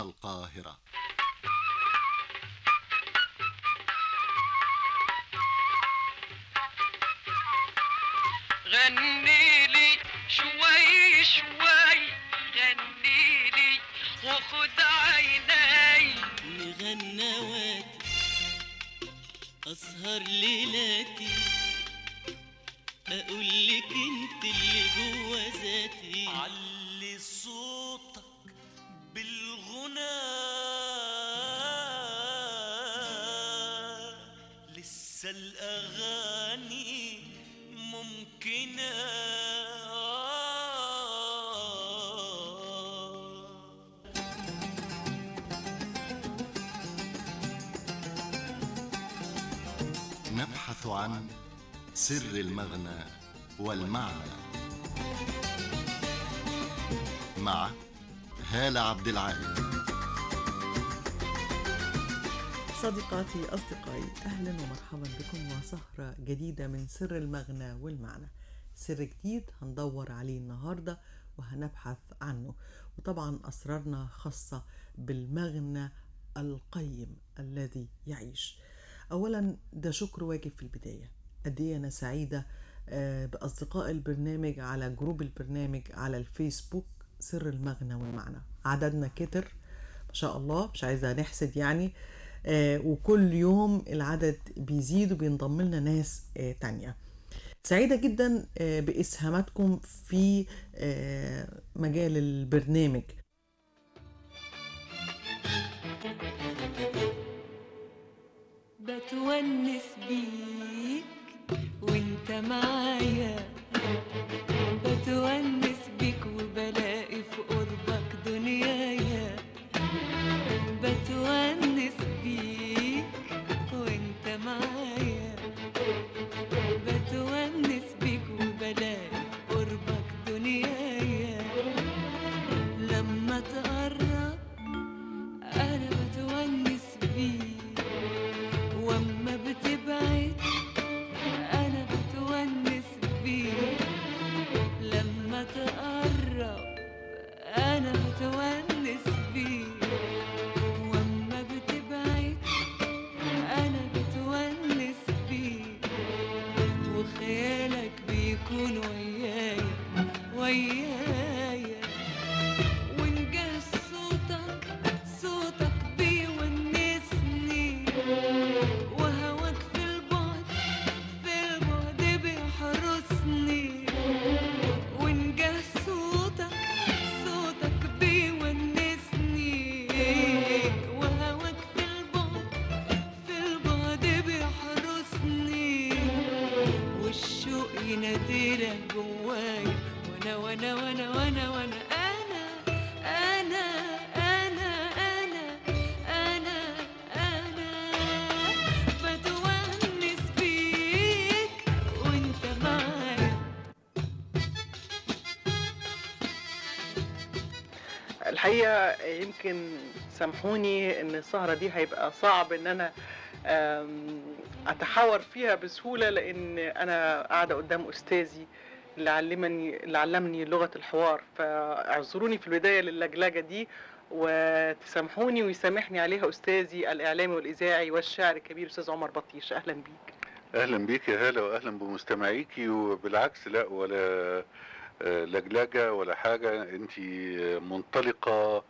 القاهرة غني لي شوي شوي غني لي وخد عيني مغنواتي أسهر ليلاتي أقول لك أنت اللي جوا ذاتي علي صوتك بالغنى لسه الأغاني ممكنة نبحث عن سر المغنى والمعنى مع هالة عبد العال صديقاتي أصدقائي أهلا ومرحبا بكم وسهرة جديدة من سر المغنى والمعنى سر جديد هندور عليه النهاردة وهنبحث عنه وطبعا أسرارنا خاصة بالمغنى القيم الذي يعيش أولا ده شكر واجب في البداية قد إيه أنا سعيدة آه، بأصدقاء البرنامج على جروب البرنامج على الفيسبوك سر المغنى والمعنى عددنا كتر ما شاء الله مش عايزة نحسد يعني آه، وكل يوم العدد بيزيد وبينضم لنا ناس آه، تانية سعيدة جدا آه، بإسهاماتكم في آه، مجال البرنامج بتونس بيك وانت معايا بتونس بيك وبلاقي في قربك دنيايا بتونس بيك وانت معايا بتونس بيك وبلاقي في قربك دنيايا لما تقرب انا بتونس بيك واما بتبعد انا بتونس بيك لما تقرب انا بتونس بيك واما بتبعد انا بتونس بيك وخيالك بيكون ويايا ويايا ونجهز صوتك صوتك بيونسني وهواك في البعد في البعد بيحرسني ونجهز صوتك صوتك بيونسني وهواك في البعد في البعد بيحرسني والشوق يناديلك جوايا وانا وانا وانا وانا وانا انا انا انا انا انا انا بتونس بيك وانت معايا الحقيقة يمكن سامحوني ان السهرة دي هيبقى صعب ان انا آم، اتحاور فيها بسهولة لان انا قاعدة قدام استاذي اللي علمني اللي علمني لغة الحوار فاعذروني في البداية للجلجة دي وتسامحوني ويسامحني عليها استاذي الاعلامي والاذاعي والشاعر الكبير استاذ عمر بطيش اهلا بيك اهلا بيك يا هلا واهلا بمستمعيكي وبالعكس لا ولا آه، لجلجه ولا حاجه انت منطلقه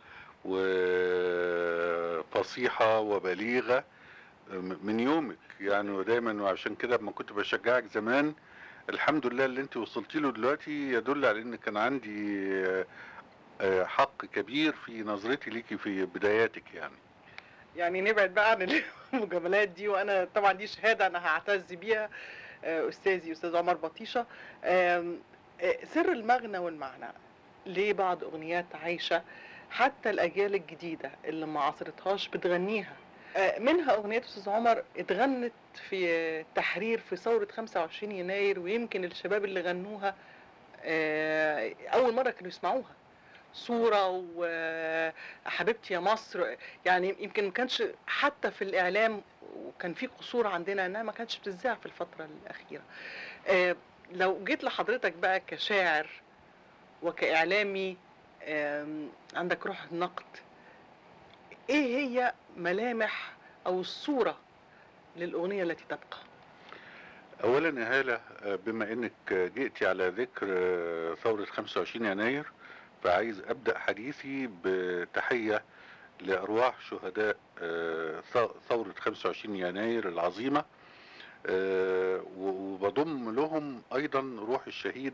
وفصيحه وبليغه م- من يومك يعني ودايما وعشان كده لما كنت بشجعك زمان الحمد لله اللي انت وصلتي له دلوقتي يدل على ان كان عندي آه، آه، حق كبير في نظرتي ليكي في بداياتك يعني يعني نبعد بقى عن المجاملات دي وانا طبعا دي شهاده انا هعتز بيها آه، استاذي استاذ عمر بطيشه آم، آه، سر المغنى والمعنى ليه بعض اغنيات عايشه حتى الاجيال الجديده اللي ما عصرتهاش بتغنيها آه، منها اغنيه استاذ عمر اتغنت في تحرير في ثوره 25 يناير ويمكن الشباب اللي غنوها آه، اول مره كانوا يسمعوها صورة وحبيبتي يا مصر يعني يمكن ما كانش حتى في الإعلام وكان في قصور عندنا إنها ما كانتش بتذاع في الفترة الأخيرة آه، لو جيت لحضرتك بقى كشاعر وكإعلامي آم، عندك روح النقد ايه هي ملامح او الصوره للاغنيه التي تبقى اولا يا هاله آه، بما انك آه، جئتي على ذكر آه، ثوره 25 يناير فعايز ابدا حديثي بتحيه لارواح شهداء آه، ث- ثوره 25 يناير العظيمه آه، و- وبضم لهم ايضا روح الشهيد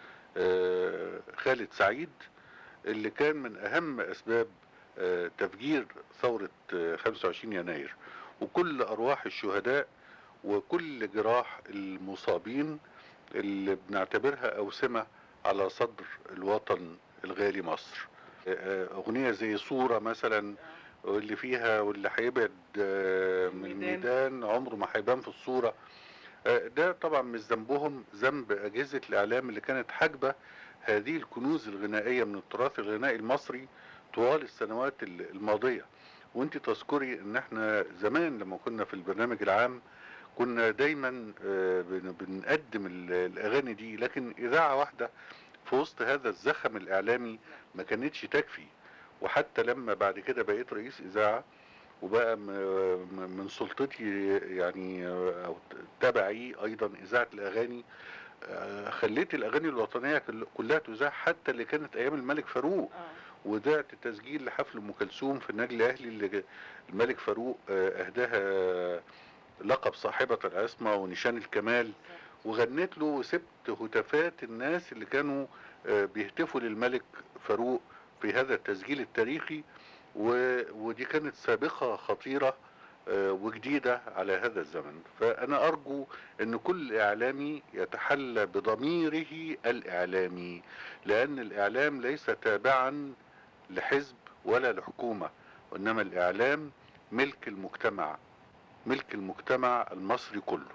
آه، خالد سعيد اللي كان من اهم اسباب آه، تفجير ثوره آه، 25 يناير وكل ارواح الشهداء وكل جراح المصابين اللي بنعتبرها أوسمة على صدر الوطن الغالي مصر آه، أغنية زي صورة مثلا واللي فيها واللي هيبعد آه، من الميدان. الميدان عمره ما هيبان في الصورة آه، ده طبعا مش ذنبهم ذنب أجهزة الإعلام اللي كانت حاجبة هذه الكنوز الغنائية من التراث الغنائي المصري طوال السنوات ال- الماضية وانت تذكري ان احنا زمان لما كنا في البرنامج العام كنا دايما آه، بن- بنقدم ال- الاغاني دي لكن اذاعه واحده في وسط هذا الزخم الاعلامي ما كانتش تكفي وحتى لما بعد كده بقيت رئيس اذاعه وبقى م- م- من سلطتي يعني آه، او تبعي ايضا اذاعه الاغاني آه، خليت الاغاني الوطنيه كل- كلها تذاع حتى اللي كانت ايام الملك فاروق وذاعت تسجيل لحفل ام كلثوم في النجل الاهلي اللي الملك فاروق آه، اهداها لقب صاحبة العصمة ونشان الكمال وغنيت له وسبت هتافات الناس اللي كانوا آه، بيهتفوا للملك فاروق في هذا التسجيل التاريخي و- ودي كانت سابقة خطيرة آه، وجديدة على هذا الزمن فأنا أرجو أن كل إعلامي يتحلى بضميره الإعلامي لأن الإعلام ليس تابعا لحزب ولا لحكومة وإنما الإعلام ملك المجتمع ملك المجتمع المصري كله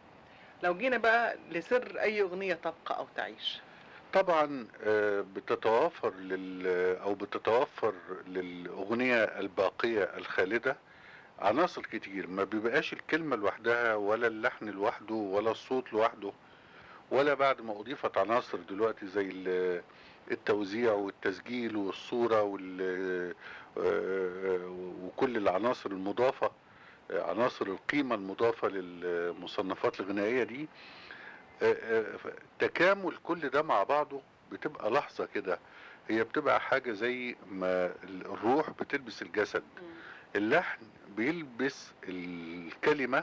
لو جينا بقى لسر اي اغنيه تبقى او تعيش طبعا آه، بتتوافر لل او بتتوفر للاغنيه الباقيه الخالده عناصر كتير ما بيبقاش الكلمه لوحدها ولا اللحن لوحده ولا الصوت لوحده ولا بعد ما اضيفت عناصر دلوقتي زي ال- التوزيع والتسجيل والصوره وال آه، وكل العناصر المضافه آه، عناصر القيمه المضافه للمصنفات الغنائيه دي آه، آه، ف- تكامل كل ده مع بعضه بتبقى لحظة كده هي بتبقى حاجة زي ما ال- الروح بتلبس الجسد اللحن بيلبس الكلمة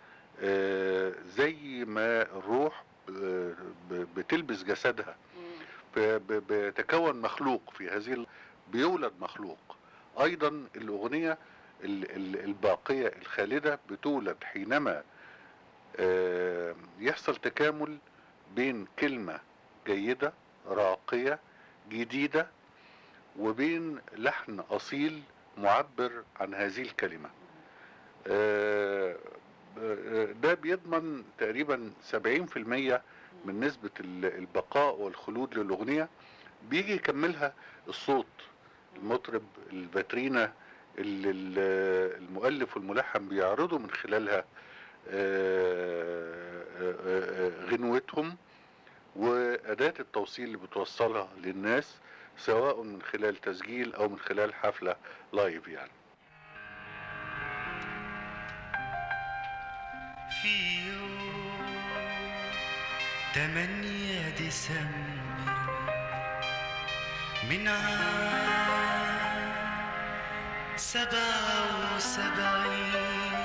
آه، زي ما الروح آه، ب- بتلبس جسدها ب- ب- بيتكون مخلوق في هذه ال- بيولد مخلوق ايضا الاغنيه ال- ال- الباقيه الخالده بتولد حينما آه، يحصل تكامل بين كلمه جيده راقيه جديده وبين لحن اصيل معبر عن هذه الكلمه آه، آه، ده بيضمن تقريبا 70% من نسبة ال- البقاء والخلود للأغنية بيجي يكملها الصوت المطرب الفاترينا اللي ال- المؤلف والملحن بيعرضوا من خلالها آه، آه، آه، غنوتهم وأداة التوصيل اللي بتوصلها للناس سواء من خلال تسجيل أو من خلال حفلة لايف يعني في يوم تمانية ديسمبر من عام سبعة وسبعين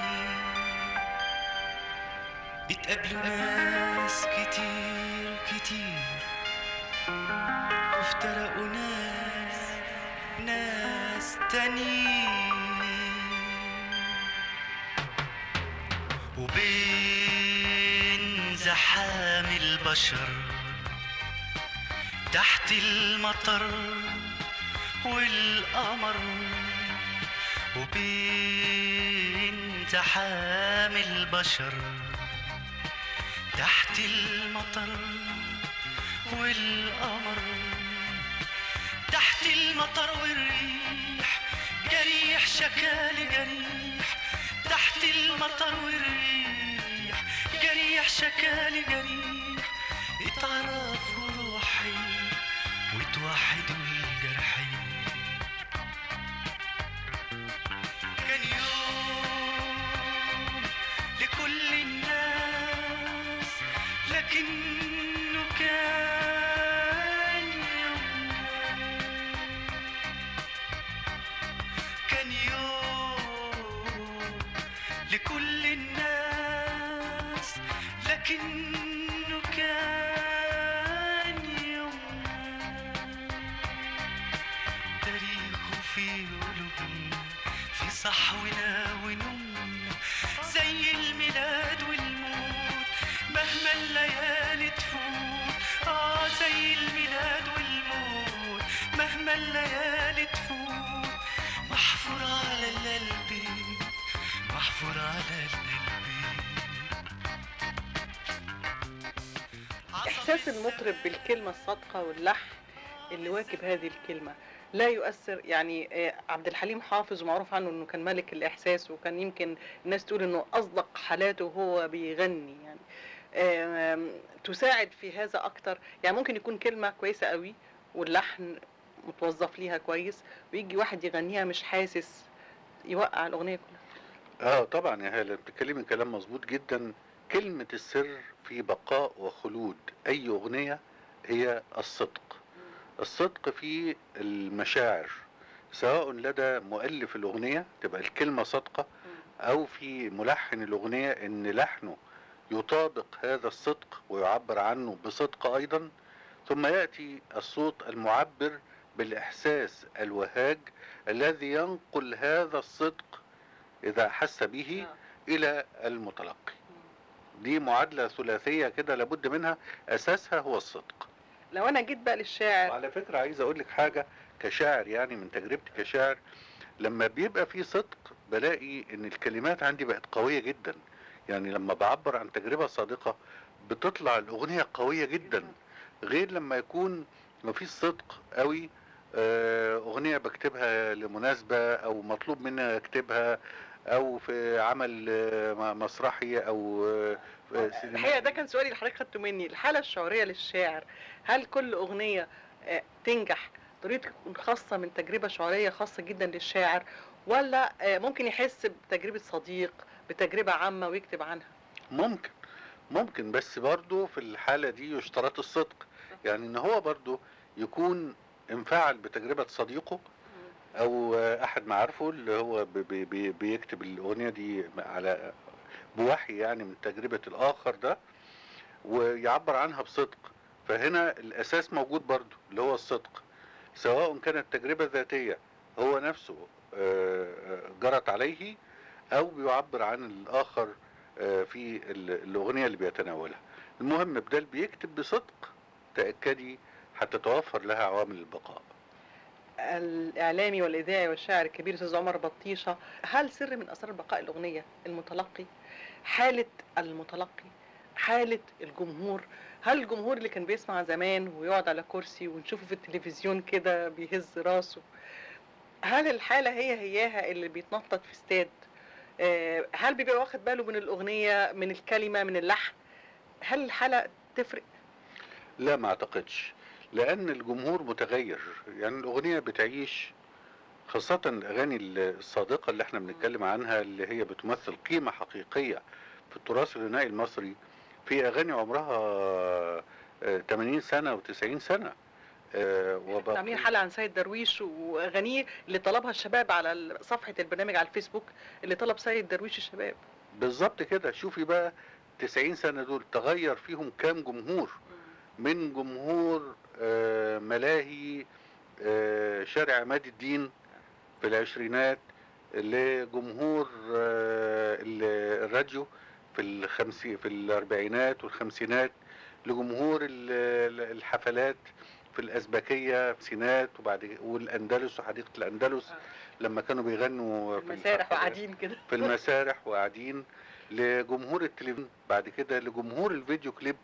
اتقابلوا ناس كتير كتير وافترقوا ناس ناس تانيين وبين زحام البشر تحت المطر والقمر وبين زحام البشر تحت المطر والقمر تحت المطر والريح جريح شكالي جريح تحت المطر والريح جريح شكالي جريح اتعرفوا روحي وتوحدوا الجرحين لكنه كان يومنا تاريخه في قلوبنا في صحونا ونومنا زي الميلاد والموت مهما الليالي تفوت اه زي الميلاد والموت مهما الليالي تفوت محفور على القلب محفور على القلب احساس المطرب بالكلمه الصادقه واللحن اللي واكب هذه الكلمه لا يؤثر يعني آه، عبد الحليم حافظ معروف عنه انه كان ملك الاحساس وكان يمكن الناس تقول انه اصدق حالاته وهو بيغني يعني آم، تساعد في هذا اكتر يعني ممكن يكون كلمه كويسه قوي واللحن متوظف ليها كويس ويجي واحد يغنيها مش حاسس يوقع الاغنيه كلها اه طبعا يا هاله بتتكلمي كلام مظبوط جدا كلمة السر في بقاء وخلود أي أغنية هي الصدق الصدق في المشاعر سواء لدى مؤلف الأغنية تبقى الكلمة صادقة أو في ملحن الأغنية إن لحنه يطابق هذا الصدق ويعبر عنه بصدق أيضا ثم يأتي الصوت المعبر بالإحساس الوهاج الذي ينقل هذا الصدق إذا أحس به إلى المتلقي دي معادلة ثلاثية كده لابد منها أساسها هو الصدق لو انا جيت بقى للشاعر وعلى فكرة عايز أقول لك حاجة كشاعر يعني من تجربتي كشاعر لما بيبقى في صدق بلاقي إن الكلمات عندي بقت قوية جدا يعني لما بعبر عن تجربة صادقة بتطلع الأغنية قوية جدا غير لما يكون مفيش صدق قوي آه، أغنية بكتبها لمناسبة أو مطلوب مني أكتبها أو في عمل آه، م- مسرحي أو آه، في سينما. الحقيقه ده كان سؤالي اللي حضرتك خدته مني الحاله الشعوريه للشاعر هل كل اغنيه آه، تنجح ضروري تكون خاصه من تجربه شعوريه خاصه جدا للشاعر ولا آه، ممكن يحس بتجربه صديق بتجربه عامه ويكتب عنها ممكن ممكن بس برضو في الحالة دي يشترط الصدق يعني ان هو برضو يكون انفعل بتجربة صديقه او احد معارفه اللي هو بي بي بي بيكتب الاغنية دي على بوحي يعني من تجربة الاخر ده ويعبر عنها بصدق فهنا الاساس موجود برضو اللي هو الصدق سواء كانت تجربة ذاتية هو نفسه آه، آه، جرت عليه او بيعبر عن الاخر آه، في ال- الاغنيه اللي بيتناولها المهم بدل بيكتب بصدق تاكدي هتتوفر لها عوامل البقاء الاعلامي والاذاعي والشاعر الكبير استاذ عمر بطيشه هل سر من اسرار بقاء الاغنيه المتلقي حاله المتلقي حاله الجمهور هل الجمهور اللي كان بيسمع زمان ويقعد على كرسي ونشوفه في التلفزيون كده بيهز راسه هل الحاله هي هياها اللي بيتنطط في استاد آه، هل بيبقى واخد باله من الاغنيه من الكلمه من اللحن هل الحاله تفرق لا ما اعتقدش لان الجمهور متغير يعني الاغنيه بتعيش خاصة الأغاني الصادقة اللي احنا بنتكلم عنها اللي هي بتمثل قيمة حقيقية في التراث الغنائي المصري في أغاني عمرها آه، 80 سنة و90 سنة آه، كنا وبقى- عاملين حلقه عن سيد درويش واغانيه اللي طلبها الشباب على ال- صفحه البرنامج على الفيسبوك اللي طلب سيد درويش الشباب بالظبط كده شوفي بقى 90 سنة دول تغير فيهم كام جمهور من جمهور آه، ملاهي آه، شارع عماد الدين في العشرينات لجمهور آه، ال- الراديو في الخمسي في الأربعينات والخمسينات لجمهور ال- ال- الحفلات في الأزبكية في الخمسينات وبعد كده- والأندلس وحديقة الأندلس آه. لما كانوا بيغنوا في المسارح الحفلات. وقاعدين كده في المسارح وقاعدين لجمهور التلفزيون بعد كده لجمهور الفيديو كليب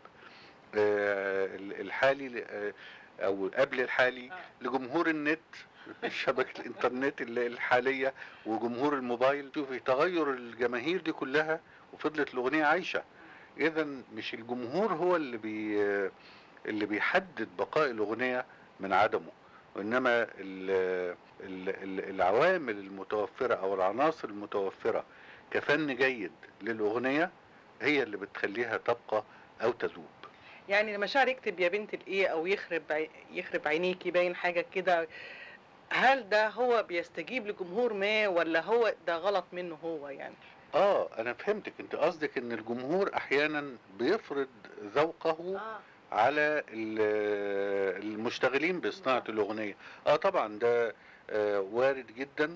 آه، الحالي آه، او قبل الحالي آه. لجمهور النت شبكة الانترنت ال- الحالية وجمهور الموبايل شوفي تغير الجماهير دي كلها وفضلت الأغنية عايشة إذا مش الجمهور هو اللي بي اللي بيحدد بقاء الأغنية من عدمه وإنما ال- ال- ال- العوامل المتوفرة أو العناصر المتوفرة كفن جيد للأغنية هي اللي بتخليها تبقى أو تذوب يعني لما شاعر يكتب يا بنت الايه او يخرب عي- يخرب عينيكي باين حاجه كده هل ده هو بيستجيب لجمهور ما ولا هو ده غلط منه هو يعني اه انا فهمتك انت قصدك ان الجمهور احيانا بيفرض ذوقه اه على ال- المشتغلين بصناعة الأغنية اه طبعا ده آه، وارد جدا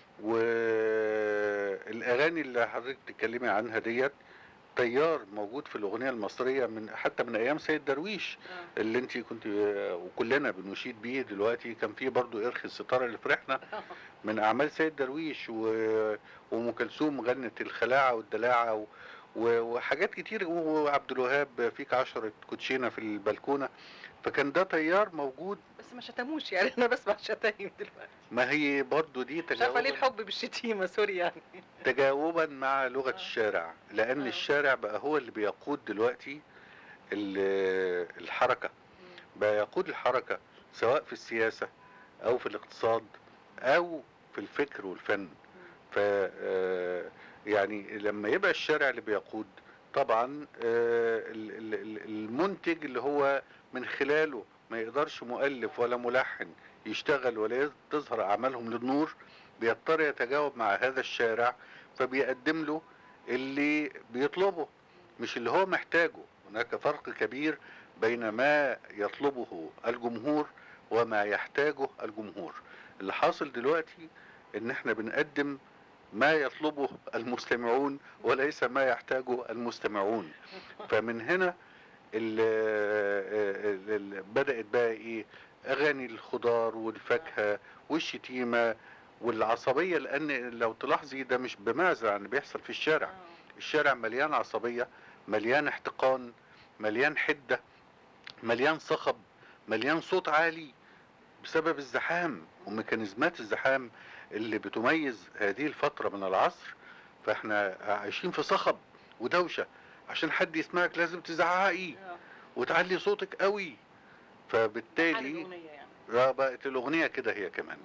والأغاني اللي حضرتك بتتكلمي عنها ديت تيار موجود في الأغنية المصرية من حتى من أيام سيد درويش آه. اللي انت كنت آه، وكلنا بنشيد بيه دلوقتي كان في برضو إرخي الستارة اللي فرحنا من أعمال سيد درويش و- وأم كلثوم غنت الخلاعة والدلاعة و... و- وحاجات كتير وعبد الوهاب فيك عشرة كوتشينة في البلكونة فكان ده تيار موجود بس ما شتموش يعني انا بسمع شتايم دلوقتي ما هي برضو دي مش عارفه ليه تجاوبا, الحب بالشتيمه سوري يعني تجاوبا مع لغة آه. الشارع لأن آه. الشارع بقى هو اللي بيقود دلوقتي ال- الحركة بقى يقود الحركة سواء في السياسة أو في الاقتصاد أو في الفكر والفن ف آه، يعني لما يبقى الشارع اللي بيقود طبعا آه، ال- ال- ال- المنتج اللي هو من خلاله ما يقدرش مؤلف ولا ملحن يشتغل ولا يز- تظهر أعمالهم للنور بيضطر يتجاوب مع هذا الشارع فبيقدم له اللي بيطلبه مش اللي هو محتاجه هناك فرق كبير بين ما يطلبه الجمهور وما يحتاجه الجمهور اللي حاصل دلوقتي ان احنا بنقدم ما يطلبه المستمعون وليس ما يحتاجه المستمعون فمن هنا ال ال ال بدأت بقى ايه اغاني الخضار والفاكهة والشتيمة والعصبية لان لو تلاحظي ده مش بماذا يعني بيحصل في الشارع الشارع مليان عصبية مليان احتقان مليان حدة مليان صخب مليان صوت عالي بسبب الزحام وميكانيزمات الزحام اللي بتميز هذه الفترة من العصر فاحنا عايشين في صخب ودوشة عشان حد يسمعك لازم تزعقي وتعلي صوتك قوي فبالتالي الأغنية يعني آه، بقت الأغنية كده هي كمان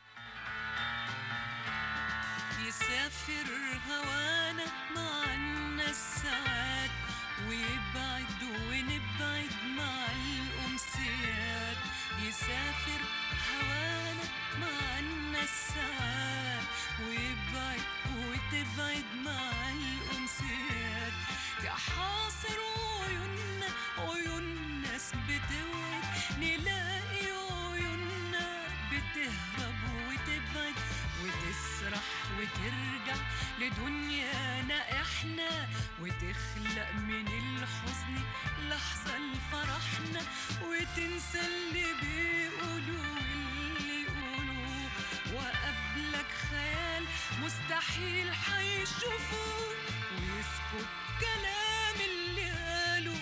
يسافر هوانا معنا الساعات ويبعد ونبعد مع الأمسيات يسافر هوانا معنا الساعات ويبعد وتبعد مع الأمسيات يا حاصر عيوننا عيون ناس بتوعد نلاقي عيوننا بتهرب وتبعد وتسرح وترجع لدنيانا احنا وتخلق من الحزن لحظة لفرحنا وتنسى اللي بيقولوا واللي يقولوا وقبلك خيال مستحيل حيشوفوه ويسكت كلام اللي قالوا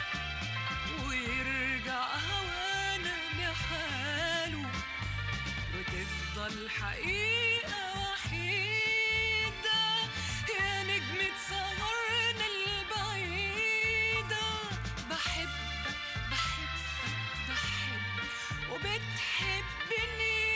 ويرجع هوانا لحاله وتفضل حقيقة وحيدة يا نجمة سهرنا البعيدة بحبك بحبك بحبك وبتحبني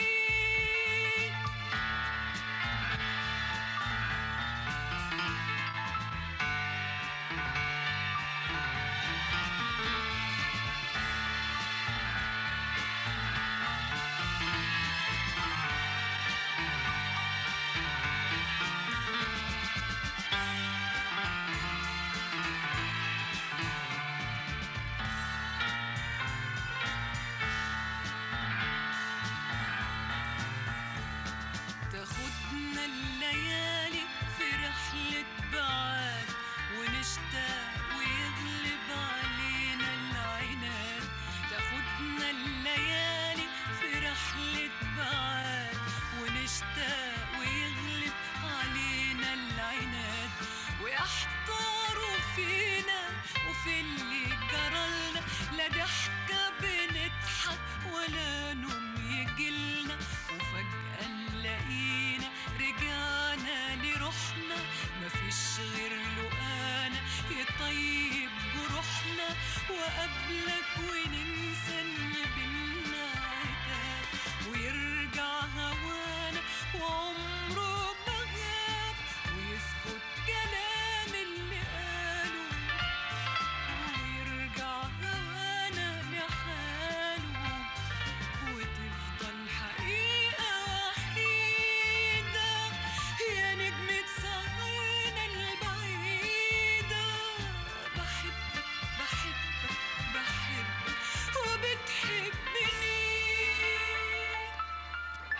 تاخدنا الليالي في رحلة بعاد ونشتاق ويغلب علينا العناد تاخدنا الليالي في رحلة بعاد ونشتاق ويغلب علينا العناد ويحتاروا فينا وفي اللي جرالنا لا ضحكة بنضحك ولا نوم يجيلنا وفجأة نلاقينا رجعنا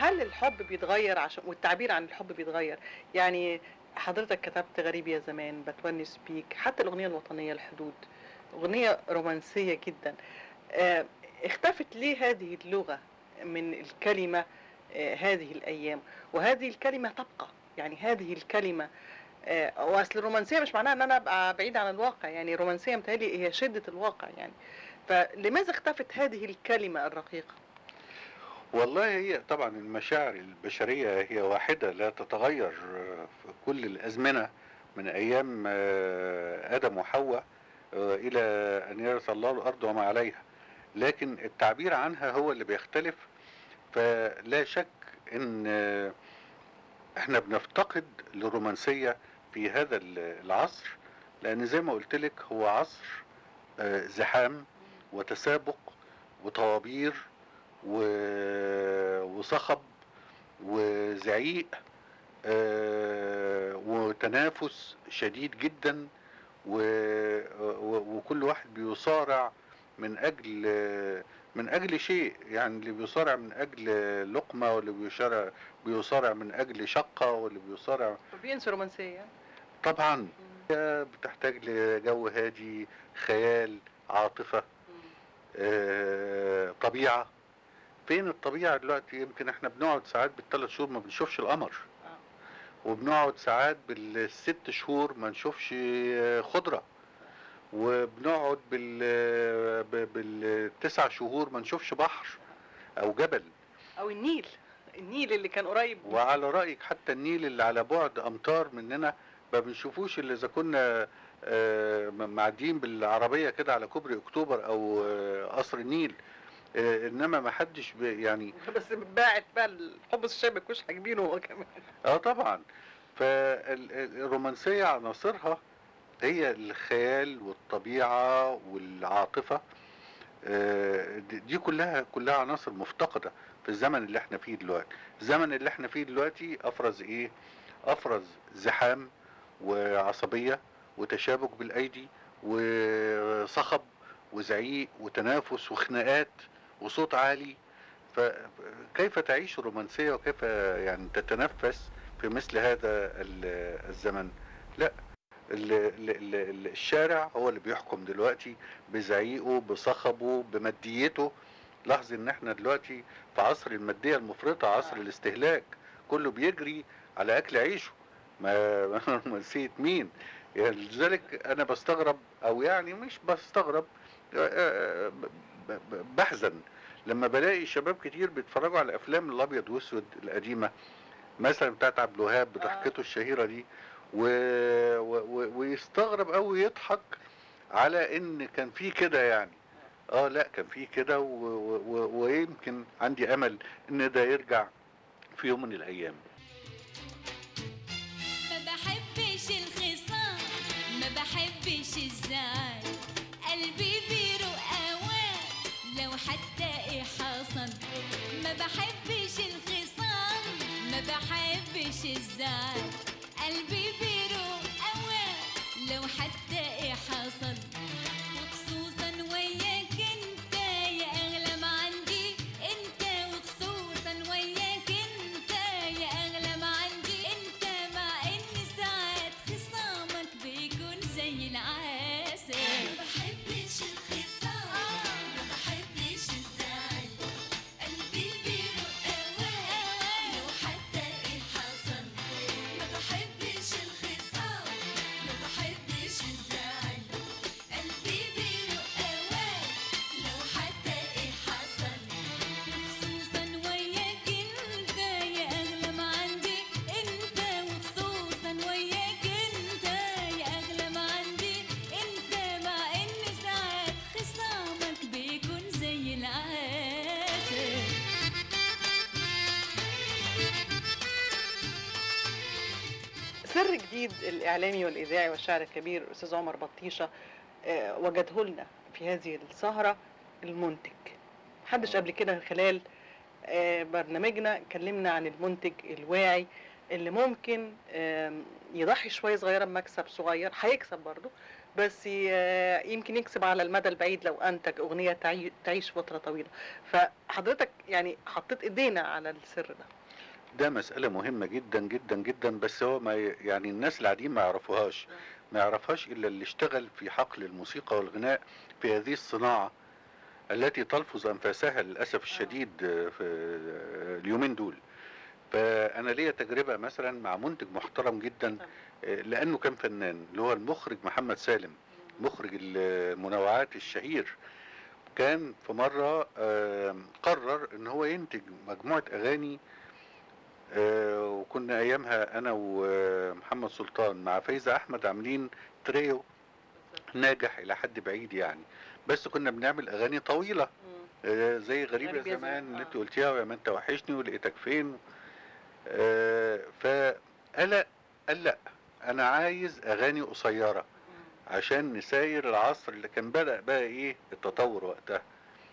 هل الحب بيتغير عشان والتعبير عن الحب بيتغير يعني حضرتك كتبت غريب يا زمان بتونس بيك حتى الاغنيه الوطنيه الحدود اغنيه رومانسيه جدا آه، اختفت ليه هذه اللغه من الكلمه آه، هذه الايام وهذه الكلمه تبقى يعني هذه الكلمه آه، واصل الرومانسيه مش معناها ان انا ابقى بعيد عن الواقع يعني الرومانسيه متهيألي هي شده الواقع يعني فلماذا اختفت هذه الكلمه الرقيقه والله هي طبعا المشاعر البشرية هي واحدة لا تتغير آه، في كل الأزمنة من أيام آه، آدم وحواء آه، إلى أن يرث الله الأرض وما عليها لكن التعبير عنها هو اللي بيختلف فلا شك أن آه، احنا بنفتقد للرومانسية في هذا ال- العصر لأن زي ما قلت لك هو عصر آه، زحام وتسابق وطوابير و- وصخب وزعيق آه، وتنافس شديد جدا و- و- وكل واحد بيصارع من اجل من اجل شيء يعني اللي بيصارع من اجل لقمه واللي بيصارع بيصارع من اجل شقه واللي بيصارع بينسوا رومانسيه طبعا بتحتاج لجو هادي خيال عاطفه آه، طبيعه فين الطبيعه دلوقتي يمكن احنا بنقعد ساعات بالثلاث شهور ما بنشوفش القمر وبنقعد ساعات بالست شهور ما نشوفش آه، خضره وبنقعد بال ب- بالتسع شهور ما نشوفش بحر او جبل او النيل النيل اللي كان قريب وعلى رايك حتى النيل اللي على بعد امتار مننا ما بنشوفوش الا اذا كنا آه، م- معديين بالعربيه كده على كوبري اكتوبر او آه، قصر النيل آه، انما ما حدش ب- يعني بس باعت بقى الحب الشبك وش حاجبينه هو كمان اه طبعا فالرومانسيه عناصرها هي الخيال والطبيعه والعاطفه آه، دي دي كلها كلها عناصر مفتقده في الزمن اللي احنا فيه دلوقتي الزمن اللي احنا فيه دلوقتي افرز ايه افرز زحام وعصبيه وتشابك بالايدي وصخب وزعيق وتنافس وخناقات وصوت عالي فكيف تعيش الرومانسيه وكيف يعني تتنفس في مثل هذا ال- الزمن لا ال- ال- ال- ال- الشارع هو اللي بيحكم دلوقتي بزعيقه بصخبه بماديته لاحظ ان احنا دلوقتي في عصر الماديه المفرطه عصر الاستهلاك كله بيجري على اكل عيشه ما ما نسيت مين يعني لذلك انا بستغرب او يعني مش بستغرب آه، ب- ب- بحزن لما بلاقي شباب كتير بيتفرجوا على افلام الابيض واسود القديمه مثلا بتاعت عبد الوهاب بضحكته الشهيره دي و... و... و... ويستغرب قوي يضحك على ان كان في كده يعني اه لا كان في كده و... و... و... ويمكن عندي امل ان ده يرجع في يوم من الايام ما بحبش الخصام ما بحبش الزعل قلبي بيروق اوام لو حتى ايه حصل ما بحبش الخصام ما بحبش الزعل قلبي بيروق اوام لو حتى ايه حصل وخصوصا وياك انت يا اغلى ما عندي انت وخصوصا وياك انت يا اغلى ما عندي انت مع ان ساعات خصامك بيكون زي العسل ما بحبش الخصام ما بحبش الزعل قلبي بيروق اوام لو حتى ايه حصل ما بحبش الخصام ما بحبش الزعل قلبي بيروق اوام لو حتى ايه حصل وخصوصا وياك انت يا اغلى ما عندي انت وخصوصا وياك انت يا اغلى ما عندي انت مع ان ساعات خصامك بيكون زي العسل سر جديد الاعلامي والاذاعي والشاعر الكبير الاستاذ عمر بطيشه آه، وجده لنا في هذه السهره المنتج محدش قبل كده خلال آه، برنامجنا اتكلمنا عن المنتج الواعي اللي ممكن آم، يضحي شويه صغيره بمكسب صغير هيكسب برضه بس ي- يمكن يكسب على المدى البعيد لو انتج اغنيه تعي- تعيش فتره طويله فحضرتك يعني حطيت ايدينا على السر ده ده مسألة مهمة جدا جدا جدا بس هو ما ي- يعني الناس العاديين ما يعرفوهاش ما يعرفهاش إلا اللي اشتغل في حقل الموسيقى والغناء في هذه الصناعة التي تلفظ أنفاسها للأسف الشديد آه، في آه، اليومين دول فأنا ليا تجربة مثلا مع منتج محترم جدا آه، لأنه كان فنان اللي هو المخرج محمد سالم مخرج المنوعات الشهير كان في مرة آه، قرر ان هو ينتج مجموعة اغاني آه، وكنا ايامها انا ومحمد سلطان مع فايزة احمد عاملين تريو ناجح الى حد بعيد يعني بس كنا بنعمل اغاني طويلة آه، زي غريب يا غريب يا زمان زمان، اللي آه. انت قلتيها ويا ما انت وحشني ولقيتك فين آه، فقال قال لا انا عايز اغاني قصيره عشان نساير العصر اللي كان بدأ بقى ايه التطور وقتها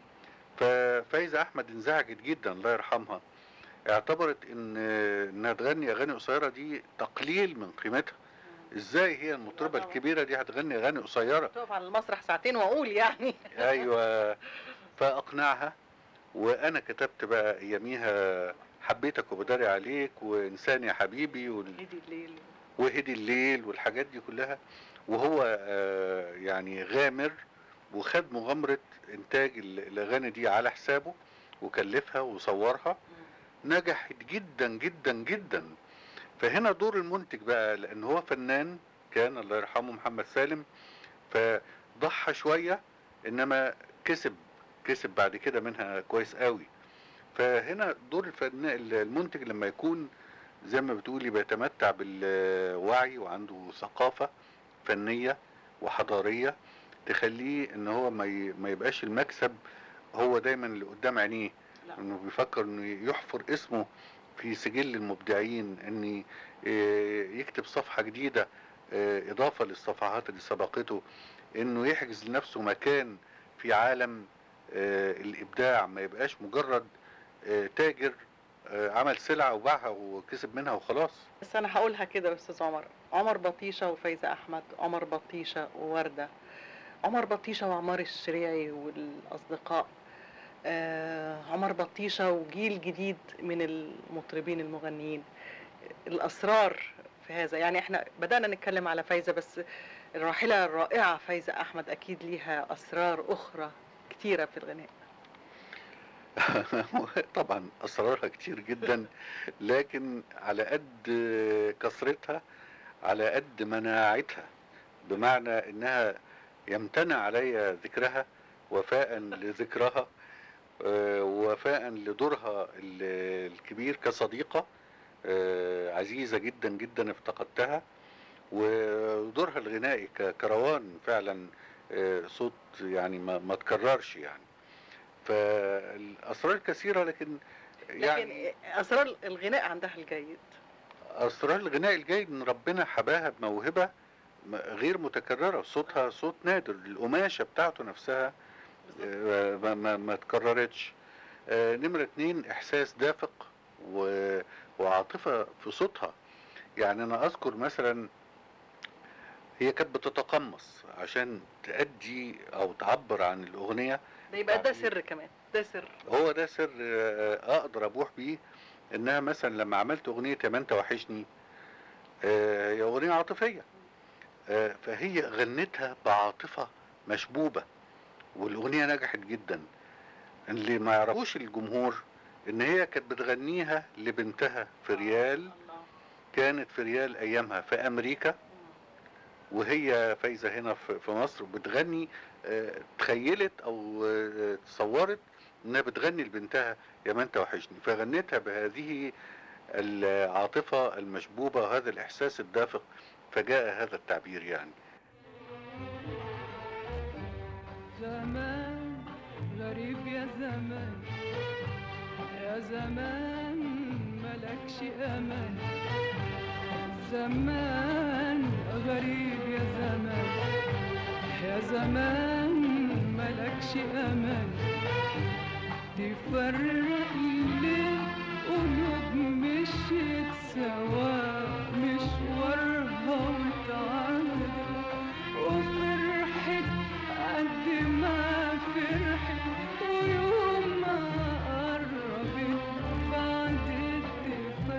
ففايزة احمد انزعجت جدا الله يرحمها اعتبرت ان انها تغني اغاني قصيرة دي تقليل من قيمتها ازاي هي المطربة طبعا. الكبيرة دي هتغني اغاني قصيرة تقف على المسرح ساعتين واقول يعني ايوه فاقنعها وانا كتبت بقى اياميها حبيتك وبداري عليك وانسان يا حبيبي وال... هدي الليل وهدي الليل والحاجات دي كلها وهو آه، يعني غامر وخد مغامرة إنتاج ال- الأغاني دي على حسابه وكلفها وصورها نجحت جدا جدا جدا فهنا دور المنتج بقى لأن هو فنان كان الله يرحمه محمد سالم فضحى شوية إنما كسب كسب بعد كده منها كويس قوي فهنا دور الفنان المنتج لما يكون زي ما بتقولي بيتمتع بالوعي وعنده ثقافة فنية وحضارية تخليه ان هو ما ي- ما يبقاش المكسب هو دايما اللي قدام عينيه لا. انه بيفكر انه يحفر اسمه في سجل المبدعين ان ي- يكتب صفحة جديدة آه، اضافة للصفحات اللي سبقته انه يحجز لنفسه مكان في عالم آه، الابداع ما يبقاش مجرد آه، تاجر آه، عمل سلعة وباعها وكسب منها وخلاص بس انا هقولها كده يا استاذ عمر عمر بطيشه وفايزه احمد عمر بطيشه وورده عمر بطيشه وعمار الشريعي والاصدقاء آه عمر بطيشه وجيل جديد من المطربين المغنيين الاسرار في هذا يعني احنا بدانا نتكلم على فايزه بس الراحله الرائعه فايزه احمد اكيد ليها اسرار اخرى كتيره في الغناء طبعا اسرارها كتير جدا لكن على قد كثرتها على قد مناعتها بمعنى انها يمتنع علي ذكرها وفاء لذكرها آه، ووفاء لدورها ال- الكبير كصديقة آه، عزيزة جدا جدا افتقدتها ودورها الغنائي ككروان فعلا آه، صوت يعني ما, ما تكررش يعني فالاسرار كثيره لكن يعني لكن اسرار الغناء عندها الجيد اسرار الغناء الجيد ان ربنا حباها بموهبه م- غير متكرره صوتها صوت نادر القماشه بتاعته نفسها آه، ما, ما, ما تكررتش آه، نمرة اتنين احساس دافق و... وعاطفة في صوتها يعني انا اذكر مثلا هي كانت بتتقمص عشان تأدي او تعبر عن الاغنية ده يبقى ده سر كمان ده سر هو ده سر آه، اقدر ابوح بيه انها مثلا لما عملت اغنيه يا ما انت وحشني آه، هي اغنيه عاطفيه آه، فهي غنتها بعاطفه مشبوبه والاغنيه نجحت جدا اللي ما يعرفوش الجمهور ان هي كانت بتغنيها لبنتها في ريال كانت في ريال ايامها في امريكا وهي فايزه هنا في في مصر بتغني آه، تخيلت او آه، تصورت انها بتغني لبنتها يا ما انت وحشني فغنتها بهذه العاطفه المشبوبه وهذا الاحساس الدافق فجاء هذا التعبير يعني زمان غريب يا زمان يا زمان ملكش امان زمان غريب يا زمان يا زمان ملكش امان تفرق ليه قلوب مشيت سوا مشوارها وتعبت وفرحت قد ما فرحت ويوم ما قربت بعدت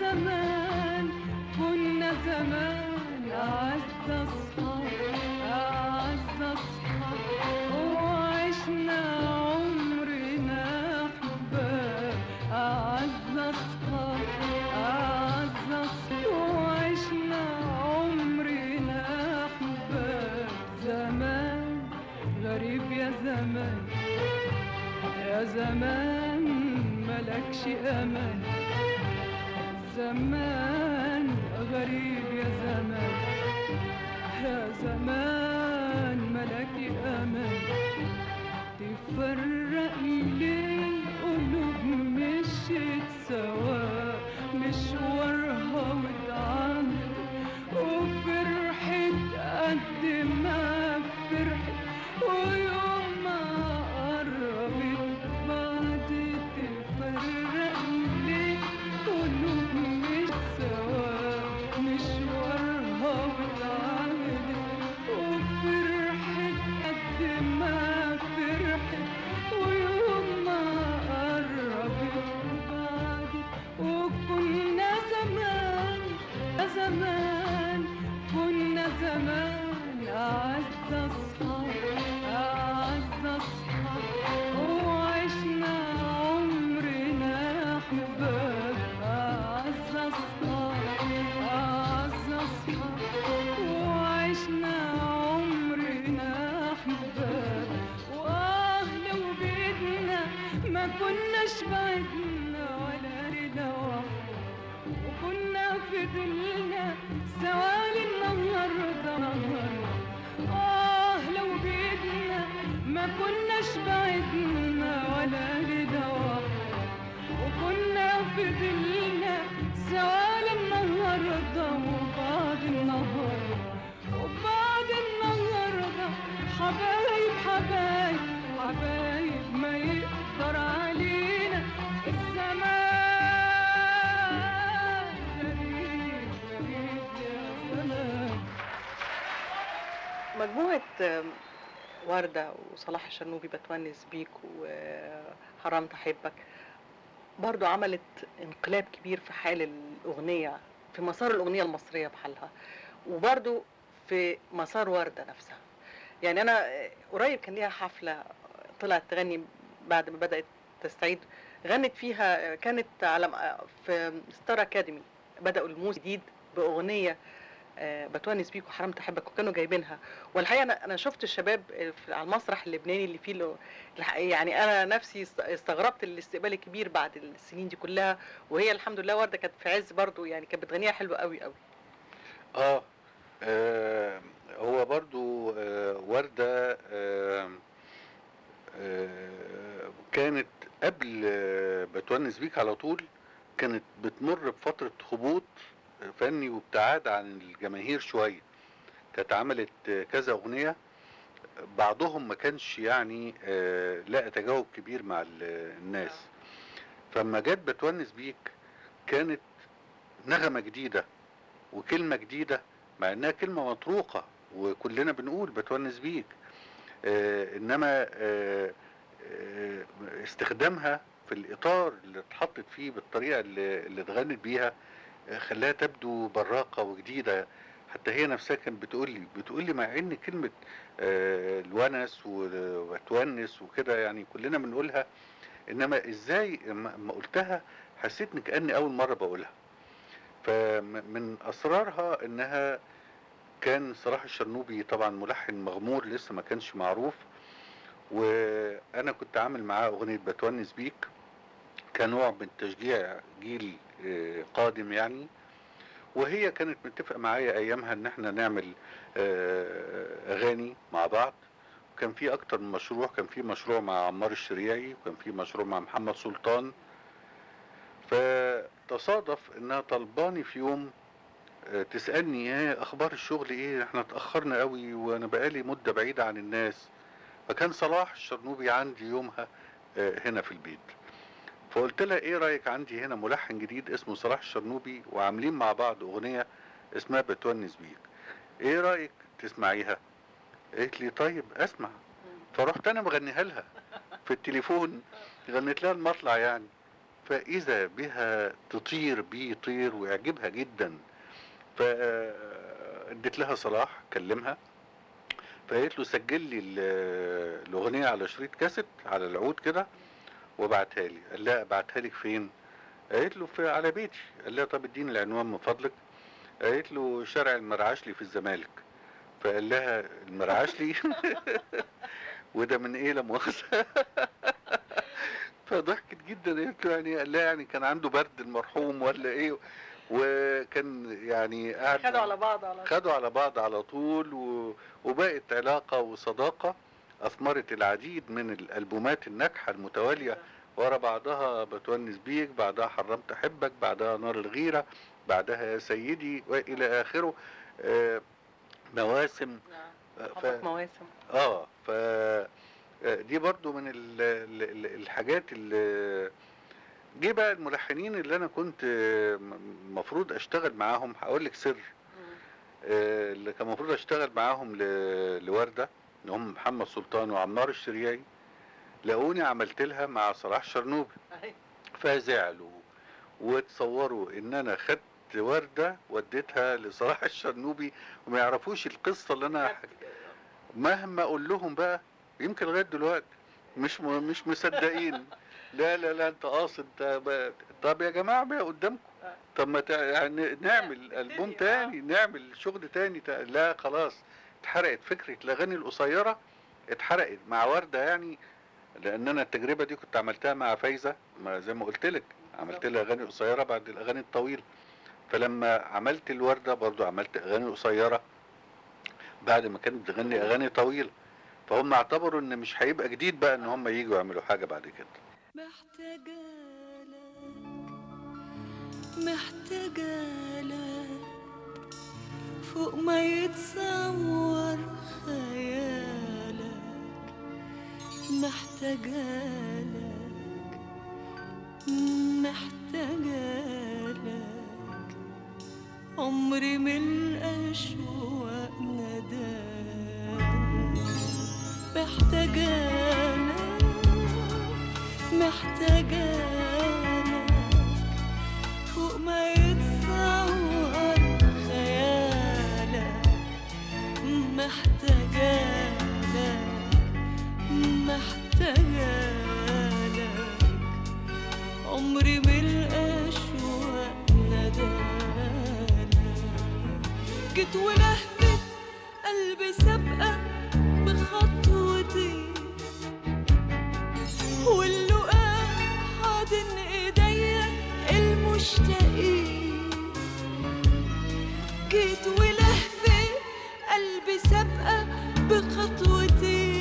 زمان كنا زمان أعز أصحاب أعز أصحاب وعشنا عمرنا أحباب أعز أصحاب أعز أصحاب وعشنا عمرنا أحباب زمان غريب يا زمان يا زمان ملكش أمان زمان غريب يا زمان يا زمان ملكي أمان تفرق ليه القلوب مشيت سوا مشوارها واتعمل وفرحت قد ما فرحت ويوم ما قربت بعد تفرق ليه قلوب مش سوا مشوارها واتعملت وفرحت قد ما فرحت ويوم ما قربت بعد وكنا زمان زمان كنا زمان أعز أصحاب أعز أصحاب وعشنا عمرنا أحباب أعز أصحاب أعز أصحاب وعشنا عمرنا أحباب وآه لو بإيدنا ما كناش بعدنا ولا رضا واحد وكنا فضلنا سوالي النهارده نهارده آه لو بإيدنا ما كناش بعدنا ولا رضا واحد وكنا فضلنا سوالي النهارده وبعد النهارده وبعد النهارده حبايب حبايب حبايب ما يقدر علينا الزمان غريب غريب يا زمان مجموعة آم، وردة وصلاح الشرنوبي بتونس بيك وحرمت أحبك برضو عملت انقلاب كبير في حال الأغنية في مسار الأغنية المصرية بحالها وبرضو في مسار وردة نفسها يعني أنا آه، قريب كان ليها حفلة طلعت تغني بعد ما بدأت تستعيد غنت فيها آه، كانت على آه، في ستار أكاديمي بدأوا الموسم جديد بأغنية آه، بتونس بيك وحرمت أحبك وكانوا جايبينها والحقيقه انا انا شفت الشباب في- على المسرح اللبناني اللي فيه له- الح- يعني انا نفسي است- استغربت الاستقبال الكبير بعد السنين دي كلها وهي الحمد لله ورده كانت في عز برضو يعني كانت بتغنيها حلوه قوي قوي اه, آه هو برضو آه وردة آه آه كانت قبل آه بتونس بيك على طول كانت بتمر بفترة هبوط فني وابتعاد عن الجماهير شوية كانت عملت آه، كذا أغنية بعضهم ما كانش يعني آه، لقى تجاوب كبير مع ال- الناس فلما جت بتونس بيك كانت نغمة جديدة وكلمة جديدة مع انها كلمة مطروقة وكلنا بنقول بتونس بيك آه انما آه آه استخدامها في الاطار اللي اتحطت فيه بالطريقة اللي, اللي اتغنت بيها آه خلاها تبدو براقة وجديدة حتى هي نفسها كانت بتقول لي بتقول لي مع ان كلمة آه الونس و- وتونس وكده يعني كلنا بنقولها انما ازاي لما لما قلتها حسيت ان كاني اول مره بقولها فمن اسرارها انها كان صلاح الشرنوبي طبعا ملحن مغمور لسه ما كانش معروف وانا كنت عامل معاه اغنيه بتونس بيك كنوع من تشجيع جيل آه، قادم يعني وهي كانت متفقه معايا ايامها ان احنا نعمل آه، اغاني مع بعض كان في اكتر من مشروع كان في مشروع مع عمار الشريعي وكان في مشروع مع محمد سلطان فتصادف انها طلباني في يوم آه، تسالني ايه اخبار الشغل ايه احنا اتاخرنا قوي وانا بقالي مده بعيده عن الناس فكان صلاح الشرنوبي عندي يومها آه، هنا في البيت فقلت لها ايه رايك عندي هنا ملحن جديد اسمه صلاح الشرنوبي وعاملين مع بعض اغنيه اسمها بتونس بيك ايه رايك تسمعيها قالت لي طيب اسمع فرحت انا مغنيها لها في التليفون غنيت لها المطلع يعني فإذا بها تطير بيه طير ويعجبها جدا فاديت لها صلاح كلمها فقالت له سجل لي ال- الأغنية على شريط كاسيت على العود كده وابعتها لي قال لها ابعتها لك فين قالت له في على بيتي قال لها طب اديني العنوان من فضلك قالت له شارع المرعشلي في الزمالك فقال لها المرعشلي وده من ايه لا مؤاخذه فضحكت جدا قالت له يعني قال لها يعني كان عنده برد المرحوم ولا ايه وكان يعني قاعد خدوا على بعض على خدوا على بعض على طول و... وبقت علاقة وصداقة أثمرت العديد من الألبومات الناجحة المتوالية ورا بعضها بتونس بيك بعدها حرمت أحبك بعدها نار الغيرة بعدها يا سيدي وإلى آخره آه، مواسم آه، ف... حبك مواسم اه ف آه، دي برضو من ال... ال- ال- الحاجات اللي جه بقى الملحنين اللي انا كنت المفروض اشتغل معاهم هقول لك سر آه، اللي كان المفروض اشتغل معاهم ل- لوردة اللي هم محمد سلطان وعمار الشريعي لقوني عملت لها مع صلاح شرنوبي أهي. فزعلوا وتصوروا ان انا خدت وردة وديتها لصلاح الشرنوبي وما يعرفوش القصة اللي انا حك... مهما اقول لهم بقى يمكن لغاية دلوقتي مش م... مش مصدقين لا لا لا انت قاصد ده ب- طب يا جماعة ما قدامكم طب ما تع- يعني نعمل ألبوم تاني نعمل شغل تاني تا- لا خلاص اتحرقت فكرة الأغاني القصيرة اتحرقت مع وردة يعني لأن أنا التجربة دي كنت عملتها مع فايزة ما زي ما قلت لك عملت لها أغاني قصيرة بعد الأغاني الطويلة فلما عملت الوردة برضو عملت أغاني قصيرة بعد ما كانت بتغني أغاني طويلة فهم اعتبروا إن مش هيبقى جديد بقى إن هم يجوا يعملوا حاجة بعد كده محتاجة لك محتاجة لك فوق ما يتصور خيالك محتاجة لك محتاجة لك عمري من الأشواق نداك محتاجة لك محتاجة لك فوق ما يتصور خيالك محتاجة لك محتاجة لك عمري من الأشواق ندالك جيت ولهفت قلبي سابقة بخطوتي واللقاء حاضن ايديا المشتاقين جيت ولهفت قلبي سابقة بخطوتي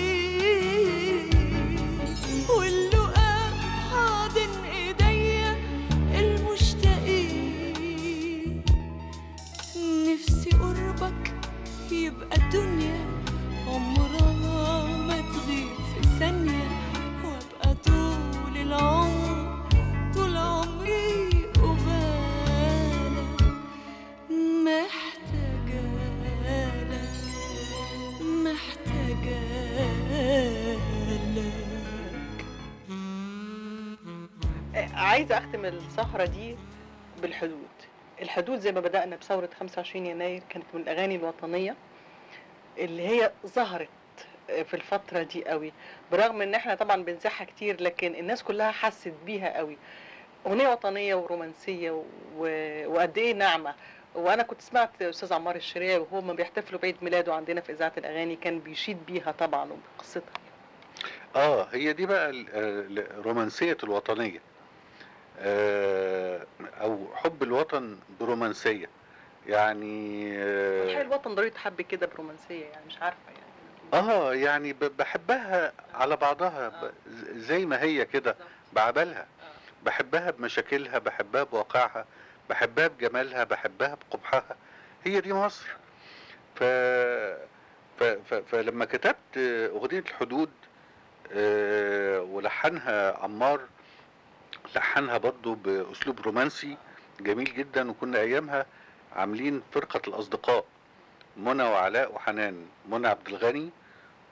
واللقاء حاضن ايديا المشتاقين نفسي قربك يبقى الدنيا عمرها ما تغيب في ثانية وابقى طول العمر طول عمري قبالك محتاجة لك محتاجة لك آه، عايزة أختم السهرة دي بالحدود الحدود زي ما بدأنا بثورة 25 يناير كانت من الأغاني الوطنية اللي هي ظهرت في الفترة دي قوي برغم ان احنا طبعا بنزعها كتير لكن الناس كلها حست بيها قوي أغنية وطنية ورومانسية و... وقد إيه ناعمة وأنا كنت سمعت أستاذ عمار الشريعي وهو ما بيحتفلوا بعيد ميلاده عندنا في إذاعة الأغاني كان بيشيد بيها طبعا وبقصتها اه هي دي بقى ال- ال- رومانسية الوطنية آه، او حب الوطن برومانسية يعني الحقيقة آه, الوطن ضروري تحب كده برومانسية يعني مش عارفة يعني اه يعني ب- بحبها على بعضها ب- ز- زي ما هي كده بعبالها بحبها بمشاكلها بحبها بواقعها بحبها بجمالها بحبها بقبحها هي دي مصر ف... ف... ف... فلما كتبت أغنية الحدود آه، ولحنها عمار لحنها برضو بأسلوب رومانسي جميل جدا وكنا أيامها عاملين فرقة الأصدقاء منى وعلاء وحنان منى عبد الغني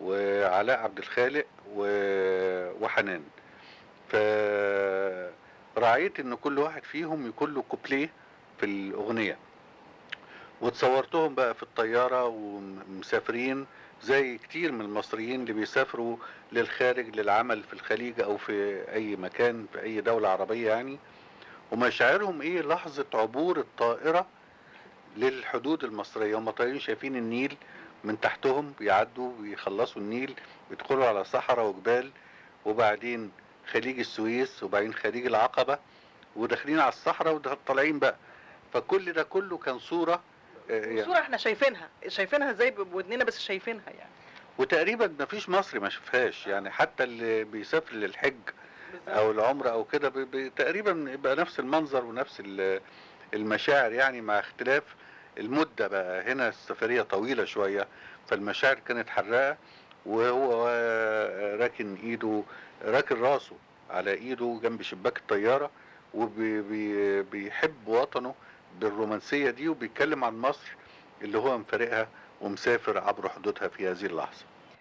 وعلاء عبد الخالق و... وحنان ف راعيت ان كل واحد فيهم يكون له كوبليه في الاغنيه وتصورتهم بقى في الطياره ومسافرين زي كتير من المصريين اللي بيسافروا للخارج للعمل في الخليج او في اي مكان في اي دوله عربيه يعني ومشاعرهم ايه لحظه عبور الطائره للحدود المصريه هم طايرين شايفين النيل من تحتهم بيعدوا بيخلصوا النيل بيدخلوا على صحراء وجبال وبعدين خليج السويس وبعدين خليج العقبة وداخلين على الصحراء وطالعين بقى فكل ده كله كان صورة آه، يعني صورة احنا شايفينها شايفينها ازاي بودننا بس شايفينها يعني وتقريبا ما فيش مصري ما شافهاش يعني حتى اللي بيسافر للحج او العمرة او كده بي- بي- تقريبا يبقى نفس المنظر ونفس ال- المشاعر يعني مع اختلاف المدة بقى هنا السفرية طويلة شوية فالمشاعر كانت حراقة وهو راكن ايده راكن راسه على ايده جنب شباك الطيارة وبيحب وطنه بالرومانسية دي وبيتكلم عن مصر اللي هو مفارقها ومسافر عبر حدودها في هذه اللحظة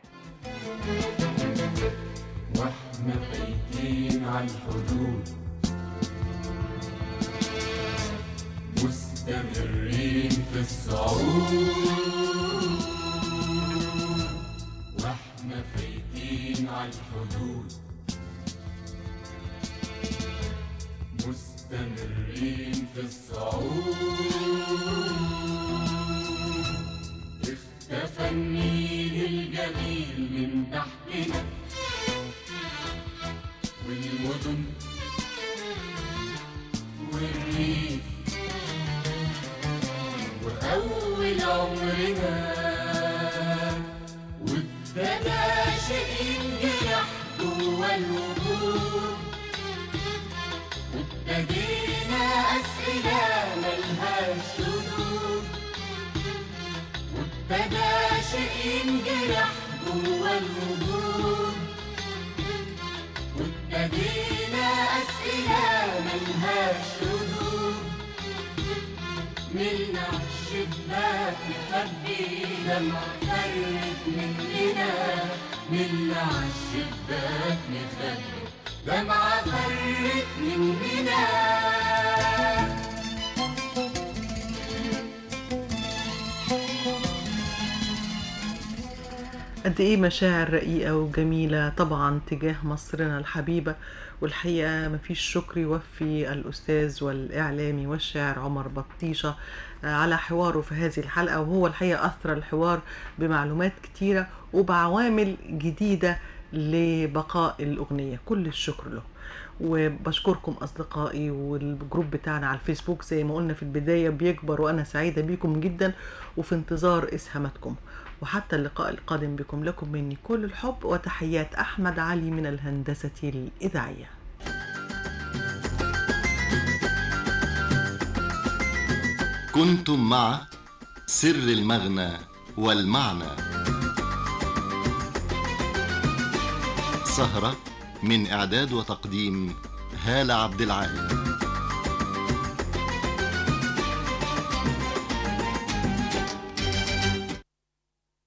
واحنا فايتين على الحدود مستمرين في الصعود واحنا فايتين على الحدود مستمرين في الصعود اختفى النيل الجميل من تحتنا والمدن والريف وأول عمرنا وابتدى شيء ينجرح جوا الوجود وابتدينا أسئلة ملهاش ردود وابتدى شيء ينجرح جوا الوجود وابتدينا أسئلة ملهاش ردود ملنا عالشباك نخبي لما فرت مننا ملنا عالشباك نخبي لمعة فرت مننا قد ايه مشاعر رقيقة وجميلة طبعا تجاه مصرنا الحبيبة والحقيقة مفيش شكر يوفي الأستاذ والإعلامي والشاعر عمر بطيشة آه، على حواره في هذه الحلقة وهو الحقيقة أثر الحوار بمعلومات كتيرة وبعوامل جديدة لبقاء الأغنية كل الشكر له وبشكركم أصدقائي والجروب بتاعنا على الفيسبوك زي ما قلنا في البداية بيكبر وأنا سعيدة بيكم جدا وفي انتظار إسهاماتكم وحتى اللقاء القادم بكم لكم مني كل الحب وتحيات أحمد علي من الهندسة الإذاعية كنتم مع سر المغنى والمعنى سهرة من إعداد وتقديم هالة عبد العال